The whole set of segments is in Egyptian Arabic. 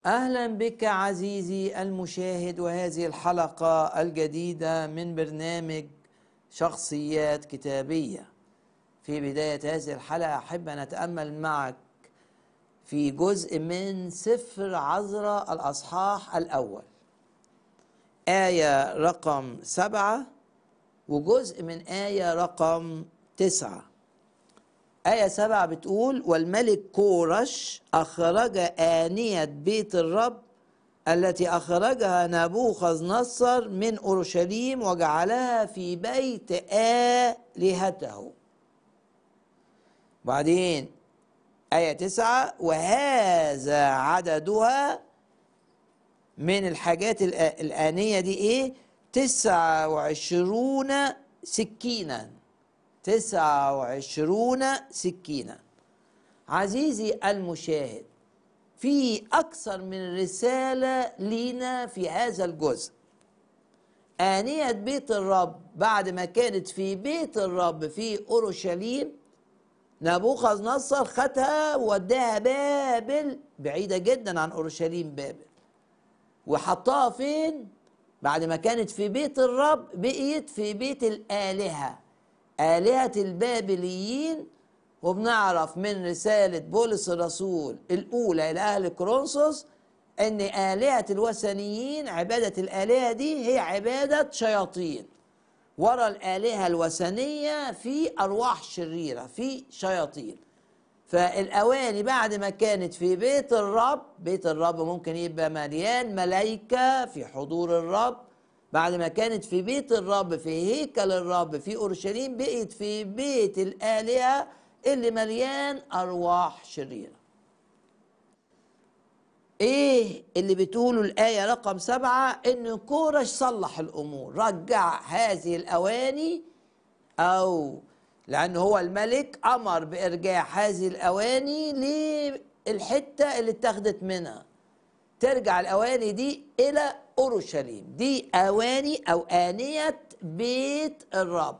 اهلا بك عزيزي المشاهد وهذه الحلقه الجديده من برنامج شخصيات كتابيه في بدايه هذه الحلقه احب ان اتامل معك في جزء من سفر عذراء الاصحاح الاول ايه رقم سبعه وجزء من ايه رقم تسعه آية سبعة بتقول والملك كورش أخرج آنية بيت الرب التي أخرجها نبوخذ نصر من أورشليم وجعلها في بيت آلهته بعدين آية تسعة وهذا عددها من الحاجات الآنية دي إيه تسعة وعشرون سكيناً تسعة وعشرون سكينة عزيزي المشاهد في أكثر من رسالة لينا في هذا الجزء آنية بيت الرب بعد ما كانت في بيت الرب في أورشليم نبوخذ نصر خدها ووداها بابل بعيدة جدا عن أورشليم بابل وحطها فين بعد ما كانت في بيت الرب بقيت في بيت الآلهة آلهة البابليين وبنعرف من رسالة بولس الرسول الأولى إلى أهل كورنثوس أن آلهة الوثنيين عبادة الآلهة دي هي عبادة شياطين ورا الآلهة الوثنية في أرواح شريرة في شياطين فالأواني بعد ما كانت في بيت الرب بيت الرب ممكن يبقى مليان ملايكة في حضور الرب بعد ما كانت في بيت الرب في هيكل الرب في اورشليم بقيت في بيت الالهه اللي مليان ارواح شريره ايه اللي بتقوله الايه رقم سبعة ان كورش صلح الامور رجع هذه الاواني او لان هو الملك امر بارجاع هذه الاواني للحته اللي اتخذت منها ترجع الاواني دي الى اورشليم دي اواني او انيه بيت الرب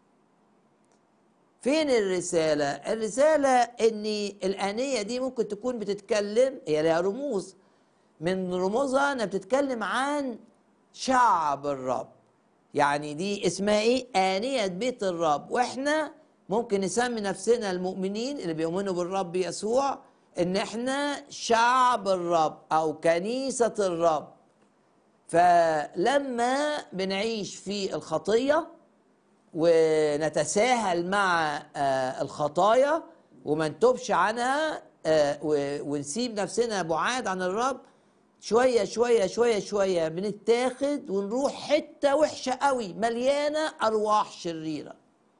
فين الرساله الرساله ان الانيه دي ممكن تكون بتتكلم هي لها رموز من رموزها انها بتتكلم عن شعب الرب يعني دي اسمها ايه انيه بيت الرب واحنا ممكن نسمي نفسنا المؤمنين اللي بيؤمنوا بالرب يسوع ان احنا شعب الرب او كنيسه الرب فلما بنعيش في الخطيه ونتساهل مع الخطايا وما نتوبش عنها ونسيب نفسنا بعاد عن الرب شويه شويه شويه شويه بنتاخد ونروح حته وحشه قوي مليانه ارواح شريره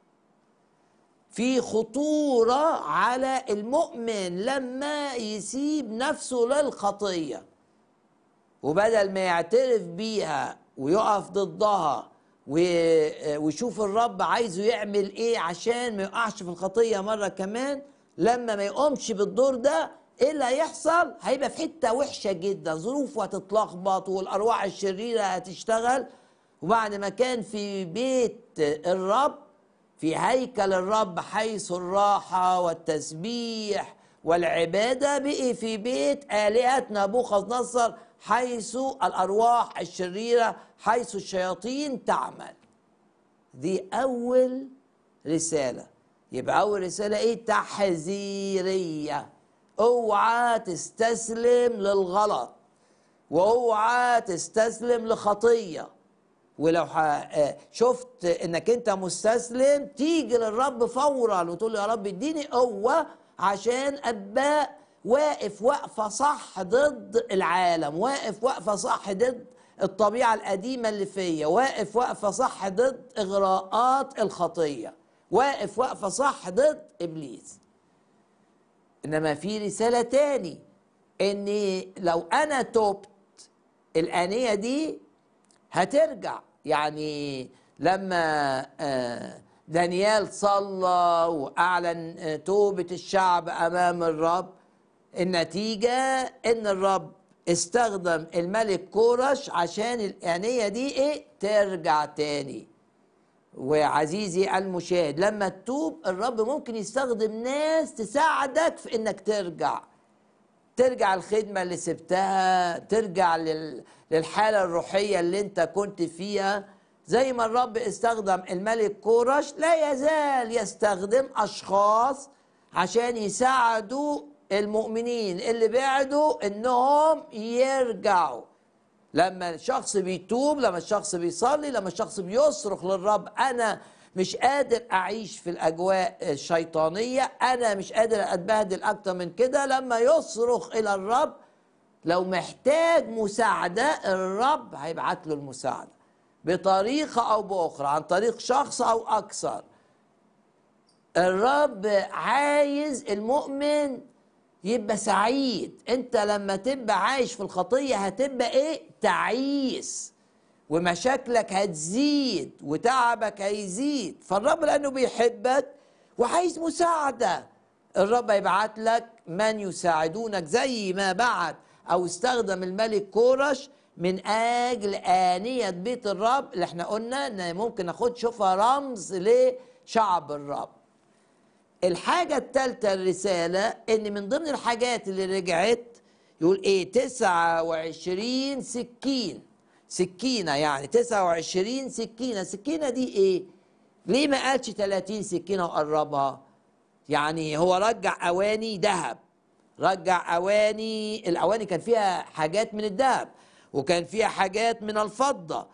في خطورة على المؤمن لما يسيب نفسه للخطية وبدل ما يعترف بيها ويقف ضدها ويشوف الرب عايزه يعمل ايه عشان ما يقعش في الخطية مرة كمان لما ما يقومش بالدور ده ايه اللي هيحصل هيبقى في حتة وحشة جدا ظروفه هتتلخبط والارواح الشريرة هتشتغل وبعد ما كان في بيت الرب في هيكل الرب حيث الراحة والتسبيح والعبادة بقي في بيت آلهة نبوخذ نصر حيث الأرواح الشريرة حيث الشياطين تعمل دي أول رسالة يبقى أول رسالة إيه تحذيرية اوعى تستسلم للغلط واوعى تستسلم لخطيه ولو شفت انك انت مستسلم تيجي للرب فورا وتقول له يا رب اديني قوه عشان ابقى واقف وقفه صح ضد العالم واقف وقفه صح ضد الطبيعه القديمه اللي فيا واقف وقفه صح ضد اغراءات الخطيه واقف وقفه صح ضد ابليس انما في رساله تاني ان لو انا توبت الانيه دي هترجع يعني لما دانيال صلى واعلن توبه الشعب امام الرب النتيجه ان الرب استخدم الملك كورش عشان الانيه دي ايه ترجع تاني وعزيزي المشاهد لما تتوب الرب ممكن يستخدم ناس تساعدك في انك ترجع ترجع الخدمة اللي سبتها ترجع لل... للحالة الروحية اللي انت كنت فيها زي ما الرب استخدم الملك كورش لا يزال يستخدم أشخاص عشان يساعدوا المؤمنين اللي بعدوا انهم يرجعوا لما الشخص بيتوب لما الشخص بيصلي لما الشخص بيصرخ للرب انا مش قادر اعيش في الاجواء الشيطانيه انا مش قادر اتبهدل اكتر من كده لما يصرخ الى الرب لو محتاج مساعده الرب هيبعت له المساعده بطريقه او باخرى عن طريق شخص او اكثر الرب عايز المؤمن يبقى سعيد انت لما تبقى عايش في الخطيه هتبقى ايه تعيس ومشاكلك هتزيد وتعبك هيزيد فالرب لانه بيحبك وعايز مساعده الرب هيبعت لك من يساعدونك زي ما بعت او استخدم الملك كورش من اجل انيه بيت الرب اللي احنا قلنا ان ممكن ناخد شوفها رمز لشعب الرب الحاجة الثالثة الرسالة إن من ضمن الحاجات اللي رجعت يقول إيه 29 سكين سكينة يعني 29 سكينة سكينة دي إيه؟ ليه ما قالش 30 سكينة وقربها؟ يعني هو رجع أواني ذهب رجع أواني الأواني كان فيها حاجات من الذهب وكان فيها حاجات من الفضة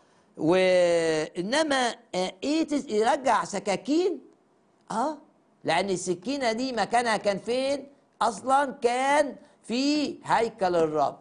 وإنما إيه يرجع سكاكين؟ آه لأن السكينة دي مكانها كان فين؟ أصلا كان في هيكل الرب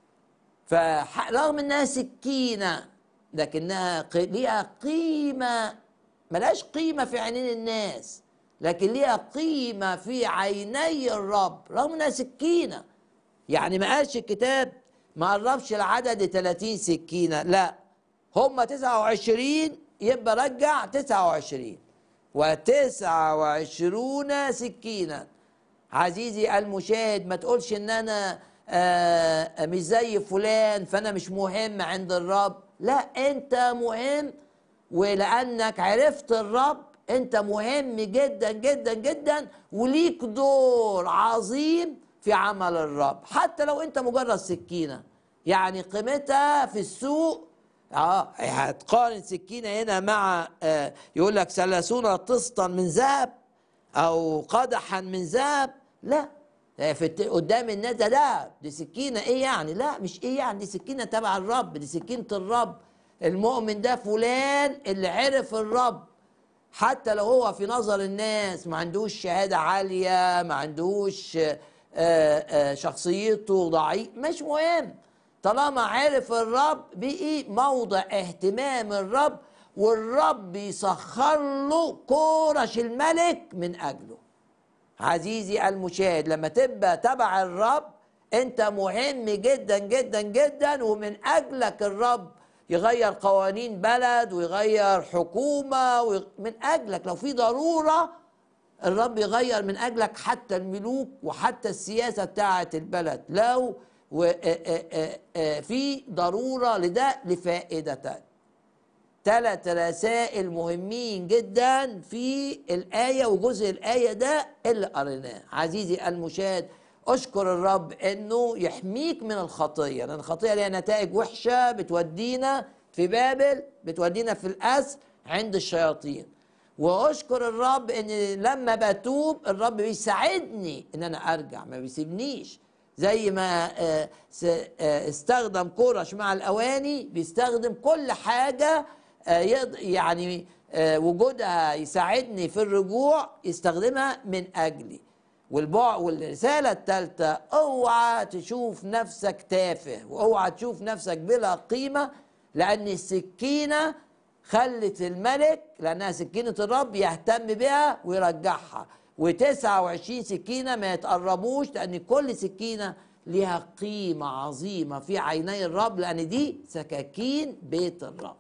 فرغم إنها سكينة لكنها ليها قيمة ملهاش قيمة في عينين الناس لكن ليها قيمة في عيني الرب رغم إنها سكينة يعني ما قالش الكتاب ما قربش العدد 30 سكينة لا هم 29 يبقى رجع 29 وتسعة وعشرون سكينا عزيزي المشاهد ما تقولش ان انا آه مش زي فلان فانا مش مهم عند الرب لا انت مهم ولانك عرفت الرب انت مهم جدا جدا جدا وليك دور عظيم في عمل الرب حتى لو انت مجرد سكينه يعني قيمتها في السوق اه هتقارن سكينه هنا مع آه يقول لك ثلاثون طسطا من ذهب او قدحا من ذهب لا في قدام الناس ده ذهب دي سكينه ايه يعني لا مش ايه يعني دي سكينه تبع الرب دي سكينه الرب المؤمن ده فلان اللي عرف الرب حتى لو هو في نظر الناس ما عندوش شهاده عاليه ما عندوش آه آه شخصيته ضعيف مش مهم طالما عرف الرب بقي موضع اهتمام الرب والرب يسخر له كورش الملك من اجله عزيزي المشاهد لما تبقى تبع الرب انت مهم جدا جدا جدا ومن اجلك الرب يغير قوانين بلد ويغير حكومه من اجلك لو في ضروره الرب يغير من اجلك حتى الملوك وحتى السياسه بتاعه البلد لو وفي ضروره لده لفائدتك ثلاث رسائل مهمين جدا في الآية وجزء الآية ده اللي قريناه عزيزي المشاهد أشكر الرب أنه يحميك من الخطية لأن الخطية ليها نتائج وحشة بتودينا في بابل بتودينا في الأسر عند الشياطين وأشكر الرب أن لما بتوب الرب بيساعدني أن أنا أرجع ما بيسيبنيش زي ما استخدم كورش مع الأواني بيستخدم كل حاجة يعني وجودها يساعدني في الرجوع يستخدمها من اجلي والبع والرساله الثالثه اوعى تشوف نفسك تافه واوعى تشوف نفسك بلا قيمه لان السكينه خلت الملك لانها سكينه الرب يهتم بها ويرجعها و29 سكينه ما يتقربوش لان كل سكينه لها قيمه عظيمه في عيني الرب لان دي سكاكين بيت الرب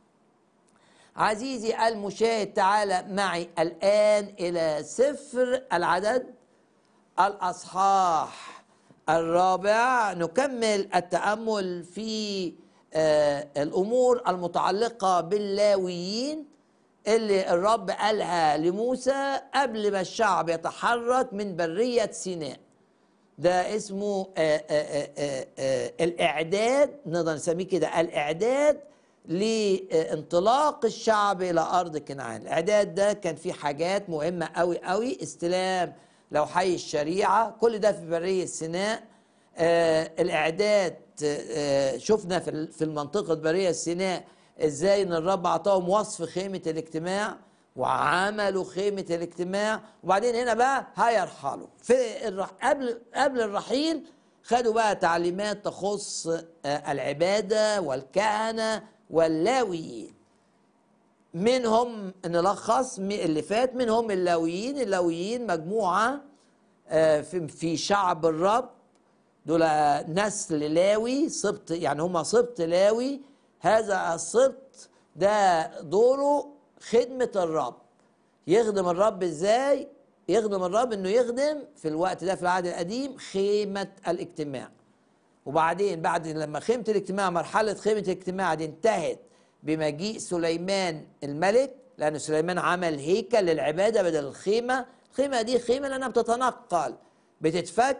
عزيزي المشاهد تعال معي الآن إلى سفر العدد الأصحاح الرابع نكمل التأمل في آه الأمور المتعلقة باللاويين اللي الرب قالها لموسى قبل ما الشعب يتحرك من برية سيناء ده اسمه آآ آآ آآ الاعداد نقدر نسميه كده الاعداد لانطلاق الشعب الى ارض كنعان الاعداد ده كان فيه حاجات مهمه قوي قوي استلام لوحي الشريعه كل ده في بريه سيناء آه الاعداد آه شفنا في في المنطقه بريه سيناء ازاي ان الرب اعطاهم وصف خيمه الاجتماع وعملوا خيمه الاجتماع وبعدين هنا بقى هيرحلوا في الرح... قبل قبل الرحيل خدوا بقى تعليمات تخص آه العباده والكهنه واللاويين منهم نلخص اللي فات منهم اللاويين اللاويين مجموعة في شعب الرب دول نسل لاوي سبط يعني هم سبط لاوي هذا السبط ده دوره خدمة الرب يخدم الرب ازاي يخدم الرب انه يخدم في الوقت ده في العهد القديم خيمة الاجتماع وبعدين بعد لما خيمة الاجتماع مرحلة خيمة الاجتماع دي انتهت بمجيء سليمان الملك لأن سليمان عمل هيكل للعبادة بدل الخيمة الخيمة دي خيمة لأنها بتتنقل بتتفك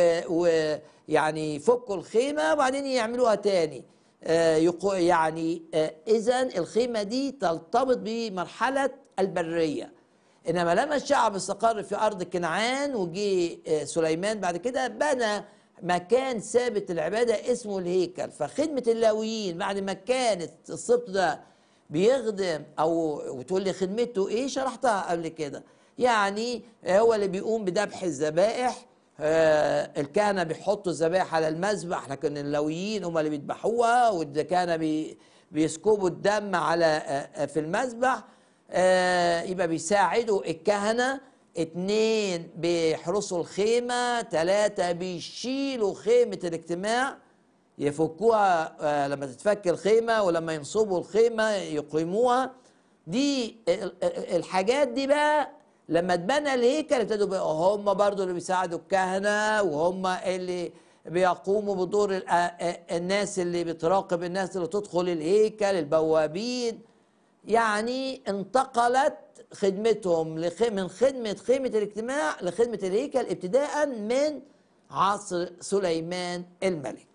ويعني يفكوا الخيمة وبعدين يعملوها تاني آه يعني آه إذا الخيمة دي ترتبط بمرحلة البرية إنما لما الشعب استقر في أرض كنعان وجي آه سليمان بعد كده بنى مكان ثابت العباده اسمه الهيكل فخدمه اللاويين بعد ما كانت السبط ده بيخدم او وتقول لي خدمته ايه شرحتها قبل كده يعني هو اللي بيقوم بذبح الذبائح آه الكهنه بيحطوا الذبائح على المذبح لكن اللاويين هم اللي بيذبحوها والكهنه بي بيسكبوا الدم على آه في المذبح آه يبقى بيساعدوا الكهنه اتنين بيحرسوا الخيمة تلاتة بيشيلوا خيمة الاجتماع يفكوها آه لما تتفك الخيمة ولما ينصبوا الخيمة يقيموها دي الحاجات دي بقى لما اتبنى الهيكل ابتدوا بقى هم برضو اللي بيساعدوا الكهنة وهم اللي بيقوموا بدور الناس اللي بتراقب الناس اللي تدخل الهيكل البوابين يعني انتقلت خدمتهم من خدمة خيمة الاجتماع لخدمة الهيكل ابتداء من عصر سليمان الملك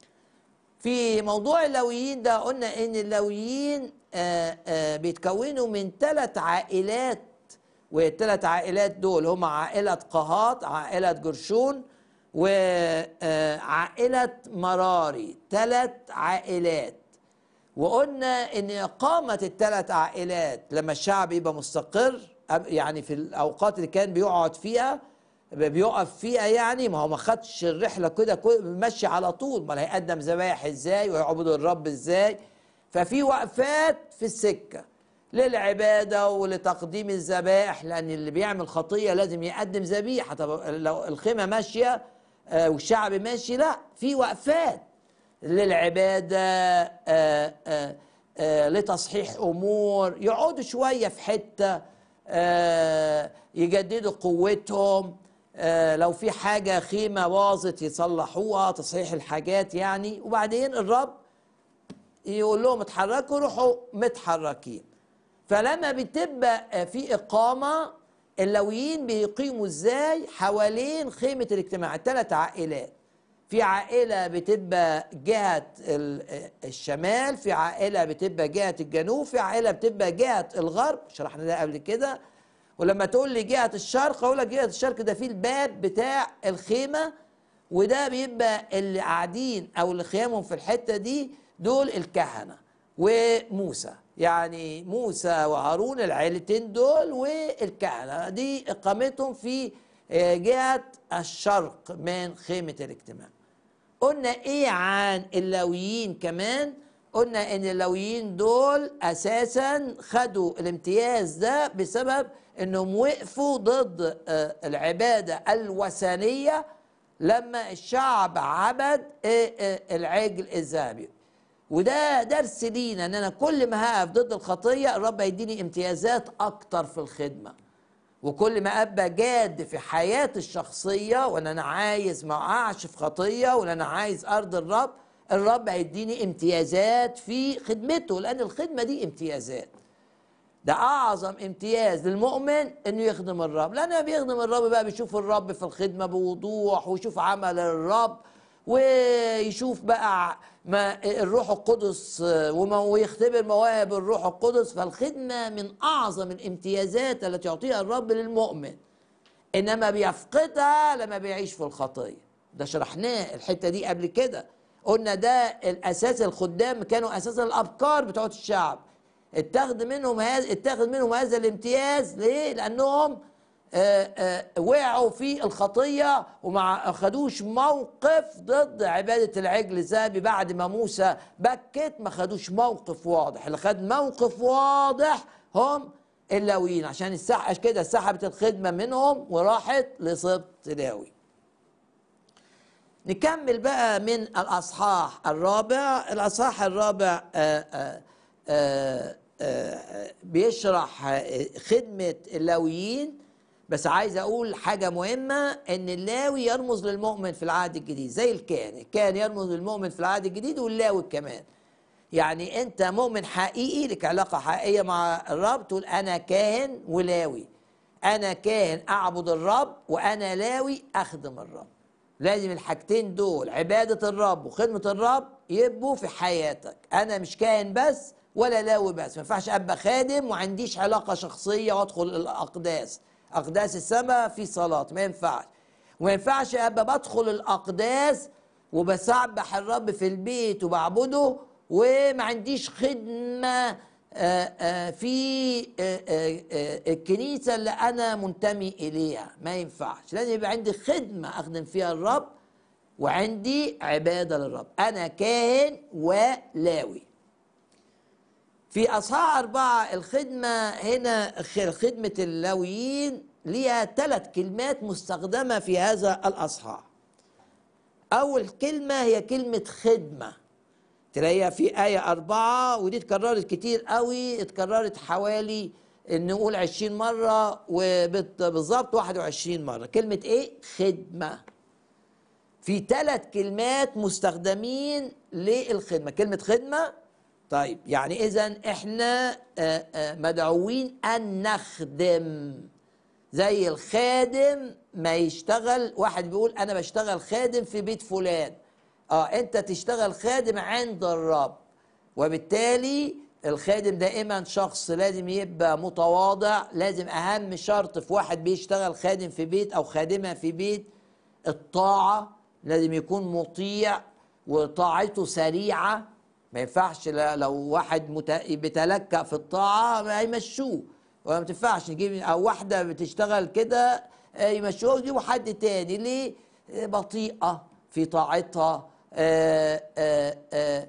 في موضوع اللاويين ده قلنا ان اللاويين آآ آآ بيتكونوا من ثلاث عائلات والثلاث عائلات دول هم عائلة قهات عائلة جرشون وعائلة مراري ثلاث عائلات وقلنا ان اقامه الثلاث عائلات لما الشعب يبقى مستقر يعني في الاوقات اللي كان بيقعد فيها بيقف فيها يعني ما هو ما خدش الرحله كده ماشي على طول ما هيقدم ذبايح ازاي ويعبد الرب ازاي ففي وقفات في السكه للعباده ولتقديم الذبائح لان اللي بيعمل خطيه لازم يقدم ذبيحه طب لو الخيمه ماشيه والشعب ماشي لا في وقفات للعبادة آآ آآ لتصحيح أمور يقعدوا شوية في حتة يجددوا قوتهم لو في حاجة خيمة باظت يصلحوها تصحيح الحاجات يعني وبعدين الرب يقول لهم اتحركوا روحوا متحركين فلما بتبقى في إقامة اللويين بيقيموا ازاي حوالين خيمة الاجتماع ثلاث عائلات في عائلة بتبقى جهة الشمال في عائلة بتبقى جهة الجنوب في عائلة بتبقى جهة الغرب شرحنا ده قبل كده ولما تقول لي جهة الشرق أقول لك جهة الشرق ده فيه الباب بتاع الخيمة وده بيبقى اللي قاعدين أو اللي خيامهم في الحتة دي دول الكهنة وموسى يعني موسى وهارون العيلتين دول والكهنة دي إقامتهم في جهة الشرق من خيمة الاجتماع قلنا ايه عن اللاويين كمان قلنا ان اللاويين دول اساسا خدوا الامتياز ده بسبب انهم وقفوا ضد العبادة الوثنية لما الشعب عبد العجل الذهبي وده درس لينا ان انا كل ما هقف ضد الخطيه الرب هيديني امتيازات اكتر في الخدمه وكل ما ابقى جاد في حياتي الشخصيه وان انا عايز ما اقعش في خطيه وان انا عايز ارضي الرب الرب هيديني امتيازات في خدمته لان الخدمه دي امتيازات ده اعظم امتياز للمؤمن انه يخدم الرب لانه بيخدم الرب بقى بيشوف الرب في الخدمه بوضوح ويشوف عمل الرب ويشوف بقى ما الروح القدس وما- ويختبر مواهب الروح القدس فالخدمه من اعظم الامتيازات التي يعطيها الرب للمؤمن انما بيفقدها لما بيعيش في الخطيه ده شرحناه الحته دي قبل كده قلنا ده الاساس الخدام كانوا اساس الابكار بتوع الشعب اتاخد منهم هذا اتاخد منهم هذا الامتياز ليه لانهم آه، آه، وقعوا في الخطيه وما خدوش موقف ضد عباده العجل الذهبي بعد ما موسى بكت ما خدوش موقف واضح اللي خد موقف واضح هم اللاويين عشان السح عشان كده سحبت الخدمه منهم وراحت لسبط لاوي نكمل بقى من الاصحاح الرابع الاصحاح الرابع آآ آآ آآ آآ بيشرح آه، خدمه اللاويين بس عايز اقول حاجه مهمه ان اللاوي يرمز للمؤمن في العهد الجديد زي الكاهن الكاهن يرمز للمؤمن في العهد الجديد واللاوي كمان يعني انت مؤمن حقيقي لك علاقه حقيقيه مع الرب تقول انا كاهن ولاوي انا كاهن اعبد الرب وانا لاوي اخدم الرب لازم الحاجتين دول عباده الرب وخدمه الرب يبقوا في حياتك انا مش كاهن بس ولا لاوي بس ما ينفعش ابقى خادم وعنديش علاقه شخصيه وادخل الاقداس اقداس السماء في صلاه ما ينفعش وما ينفعش ابقى بدخل الاقداس وبسبح الرب في البيت وبعبده وما عنديش خدمه آه، آه، في آه، آه، آه، الكنيسه اللي انا منتمي اليها ما ينفعش لازم يبقى عندي خدمه اخدم فيها الرب وعندي عباده للرب انا كاهن ولاوي في اصحاح اربعه الخدمه هنا خ- خدمه اللاويين ليها ثلاث كلمات مستخدمه في هذا الاصحاح اول كلمه هي كلمه خدمه تلاقيها في آية أربعة ودي اتكررت كتير قوي اتكررت حوالي نقول عشرين مرة وبالظبط واحد وعشرين مرة كلمة ايه؟ خدمة في ثلاث كلمات مستخدمين للخدمة كلمة خدمة طيب يعني إذا إحنا آه، آه، مدعوين أن نخدم زي الخادم ما يشتغل واحد بيقول انا بشتغل خادم في بيت فلان اه انت تشتغل خادم عند الرب وبالتالي الخادم دائما شخص لازم يبقى متواضع لازم اهم شرط في واحد بيشتغل خادم في بيت او خادمه في بيت الطاعه لازم يكون مطيع وطاعته سريعه ما ينفعش ل- لو واحد مت- بيتلكأ في الطاعه ما يمشوه وما تنفعش نجيب او واحده بتشتغل كده آه، يمشوها ويجيبوا حد تاني ليه آه، بطيئه في طاعتها آه، آه، آه،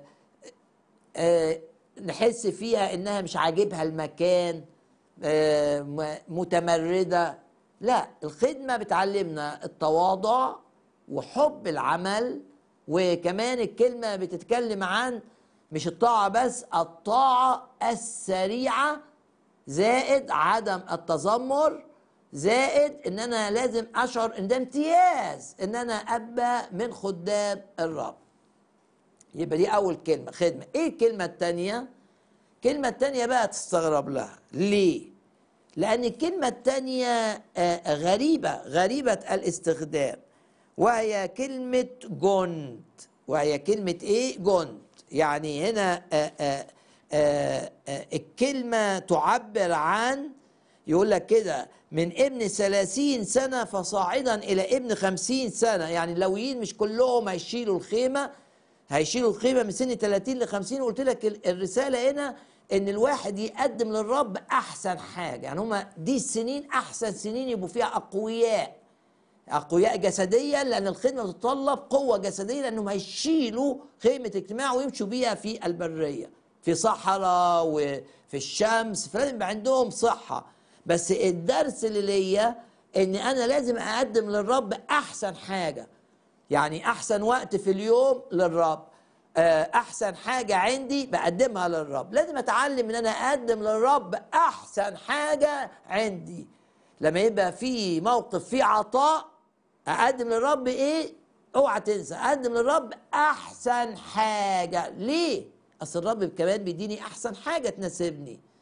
آه، نحس فيها انها مش عاجبها المكان آه، م- متمرده لا الخدمه بتعلمنا التواضع وحب العمل وكمان الكلمه بتتكلم عن مش الطاعه بس الطاعه السريعه زائد عدم التذمر زائد ان انا لازم اشعر ان ده امتياز ان انا ابقى من خدام الرب يبقى دي اول كلمه خدمه ايه الكلمه الثانيه الكلمه الثانيه بقى تستغرب لها ليه لان الكلمه الثانيه غريبه غريبه الاستخدام وهي كلمه جند وهي كلمه ايه جند يعني هنا آه، آه، آه، آه، الكلمه تعبر عن يقول لك كده من ابن ثلاثين سنة فصاعدا إلى ابن خمسين سنة يعني اللويين مش كلهم هيشيلوا الخيمة هيشيلوا الخيمة من سن 30 ل 50 قلت لك ال- الرسالة هنا إن الواحد يقدم للرب أحسن حاجة يعني هما دي السنين أحسن سنين يبقوا فيها أقوياء أقوياء جسديا لأن الخدمة تتطلب قوة جسدية لأنهم هيشيلوا خيمة اجتماع ويمشوا بيها في البرية في صحراء وفي الشمس فلازم يبقى عندهم صحة بس الدرس اللي ليا إن أنا لازم أقدم للرب أحسن حاجة يعني أحسن وقت في اليوم للرب آه، أحسن حاجة عندي بقدمها للرب لازم أتعلم إن أنا أقدم للرب أحسن حاجة عندي لما يبقى في موقف فيه عطاء اقدم للرب ايه اوعى تنسى اقدم للرب احسن حاجه ليه اصل الرب كمان بيديني احسن حاجه تناسبني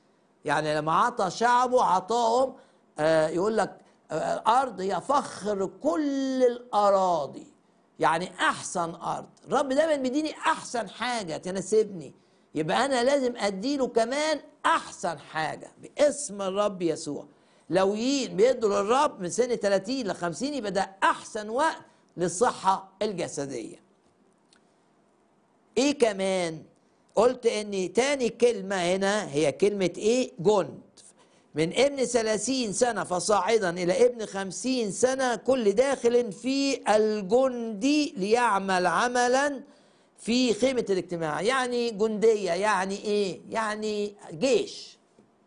يعني لما عطى شعبه عطاهم آه يقول لك آه الارض هي فخر كل الاراضي يعني احسن ارض الرب دايما بيديني احسن حاجه تناسبني يبقى انا لازم اديله كمان احسن حاجه باسم الرب يسوع لويين بيدوا للرب من سن 30 ل 50 يبقى ده احسن وقت للصحه الجسديه ايه كمان قلت ان تاني كلمة هنا هي كلمة ايه جند من ابن ثلاثين سنة فصاعدا إلى ابن خمسين سنة كل داخل في الجندي ليعمل عملا في خيمة الاجتماع يعني جندية يعني ايه يعني جيش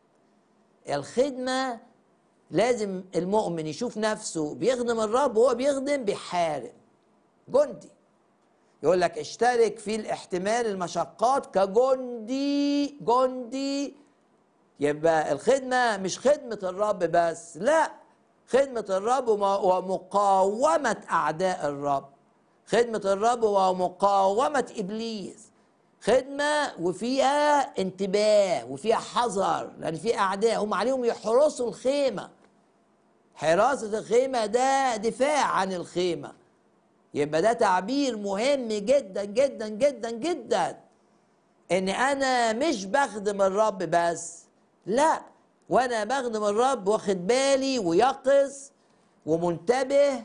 الخدمة لازم المؤمن يشوف نفسه بيخدم الرب وهو بيخدم بيحارب جندي يقول لك اشترك في الاحتمال المشقات كجندي جندي يبقى الخدمة مش خدمة الرب بس لا خدمة الرب ومقاومة أعداء الرب خدمة الرب ومقاومة إبليس خدمة وفيها انتباه وفيها حذر لأن في أعداء هم عليهم يحرسوا الخيمة حراسة الخيمة ده دفاع عن الخيمة يبقى ده تعبير مهم جدا جدا جدا جدا ان انا مش بخدم الرب بس لا وانا بخدم الرب واخد بالي ويقظ ومنتبه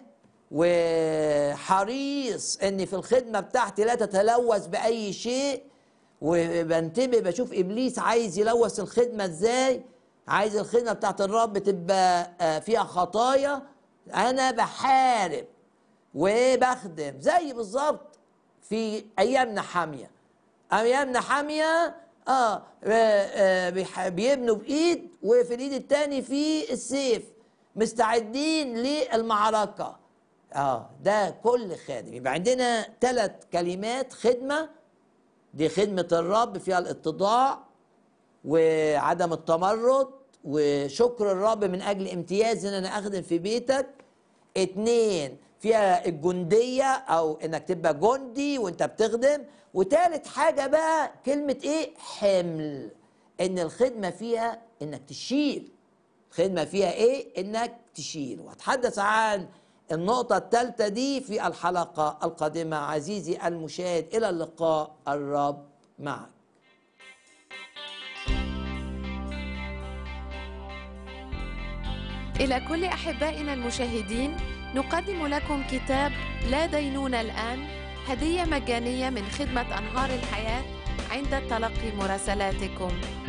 وحريص ان في الخدمه بتاعتي لا تتلوث باي شيء وبنتبه بشوف ابليس عايز يلوث الخدمه ازاي عايز الخدمه بتاعت الرب تبقى فيها خطايا انا بحارب وبخدم زي بالظبط في ايامنا حاميه ايامنا حاميه اه, آه بيبنوا بايد وفي الايد الثاني في السيف مستعدين للمعركه اه ده كل خادم يبقى عندنا ثلاث كلمات خدمه دي خدمه الرب فيها الاتضاع وعدم التمرد وشكر الرب من اجل امتياز ان انا اخدم في بيتك اتنين فيها الجندية أو إنك تبقى جندي وأنت بتخدم وتالت حاجة بقى كلمة إيه؟ حمل إن الخدمة فيها إنك تشيل الخدمة فيها إيه؟ إنك تشيل وهتحدث عن النقطة الثالثة دي في الحلقة القادمة عزيزي المشاهد إلى اللقاء الرب معك إلى كل أحبائنا المشاهدين نقدم لكم كتاب لا دينون الآن هدية مجانية من خدمة أنهار الحياة عند تلقي مراسلاتكم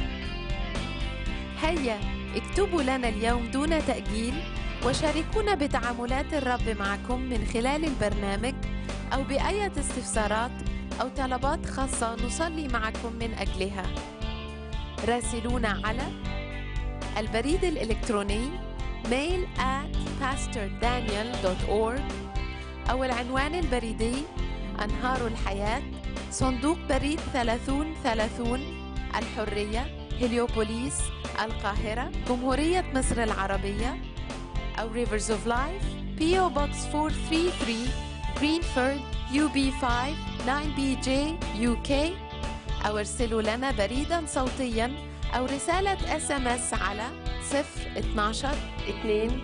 هيا اكتبوا لنا اليوم دون تأجيل وشاركونا بتعاملات الرب معكم من خلال البرنامج أو بأية استفسارات أو طلبات خاصة نصلي معكم من أجلها راسلونا على البريد الإلكتروني mail at pastordaniel.org أو العنوان البريدي أنهار الحياة صندوق بريد 3030 الحرية هليوبوليس القاهرة جمهورية مصر العربية أو Rivers of Life PO Box 433 Greenford UB5 9BJ UK أو ارسلوا لنا بريدا صوتيا أو رسالة اس ام اس على 012 2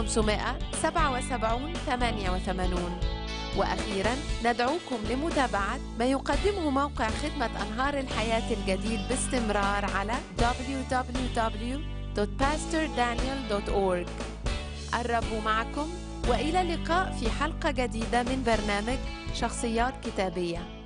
577 88 وأخيرا ندعوكم لمتابعة ما يقدمه موقع خدمة أنهار الحياة الجديد باستمرار على www.pastordaniel.org الرب معكم وإلى اللقاء في حلقة جديدة من برنامج شخصيات كتابية